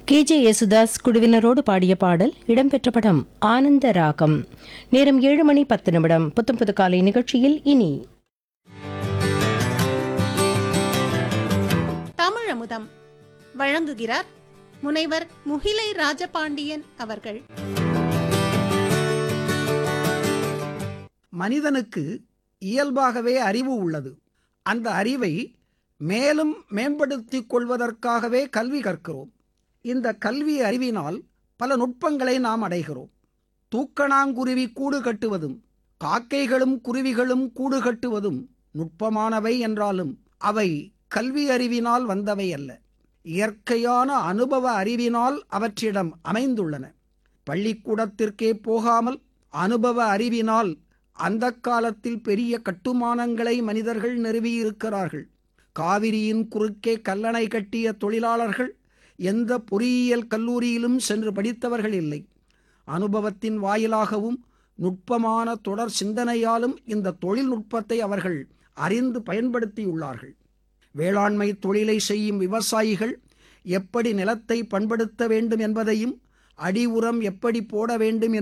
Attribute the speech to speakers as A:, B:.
A: K J Yesudas குழுவினரோடு பாடிய பாடல் இடம்பெற்ற படம் ஆனந்த ராகம் நேரம் ஏழு மணி பத்து நிமிடம் புத்தம் புது காலை நிகழ்ச்சியில் இனி
B: தமிழமுதம் வழங்குகிறார் முனைவர் முகிலை ராஜபாண்டியன் அவர்கள்
C: மனிதனுக்கு இயல்பாகவே அறிவு உள்ளது அந்த அறிவை மேலும் மேம்படுத்திக் கொள்வதற்காகவே கல்வி கற்கிறோம் இந்த கல்வி அறிவினால் பல நுட்பங்களை நாம் அடைகிறோம் தூக்கணாங்குருவி கூடு கட்டுவதும் காக்கைகளும் குருவிகளும் கூடு கட்டுவதும் நுட்பமானவை என்றாலும் அவை கல்வி அறிவினால் வந்தவை அல்ல இயற்கையான அனுபவ அறிவினால் அவற்றிடம் அமைந்துள்ளன பள்ளிக்கூடத்திற்கே போகாமல் அனுபவ அறிவினால் அந்த காலத்தில் பெரிய கட்டுமானங்களை மனிதர்கள் நிறுவியிருக்கிறார்கள் காவிரியின் குறுக்கே கல்லணை கட்டிய தொழிலாளர்கள் எந்த பொறியியல் கல்லூரியிலும் சென்று படித்தவர்கள் இல்லை அனுபவத்தின் வாயிலாகவும் நுட்பமான தொடர் சிந்தனையாலும் இந்த தொழில்நுட்பத்தை அவர்கள் அறிந்து பயன்படுத்தியுள்ளார்கள் வேளாண்மை தொழிலை செய்யும் விவசாயிகள் எப்படி நிலத்தை பண்படுத்த வேண்டும் என்பதையும் அடி உரம் எப்படி போட வேண்டும்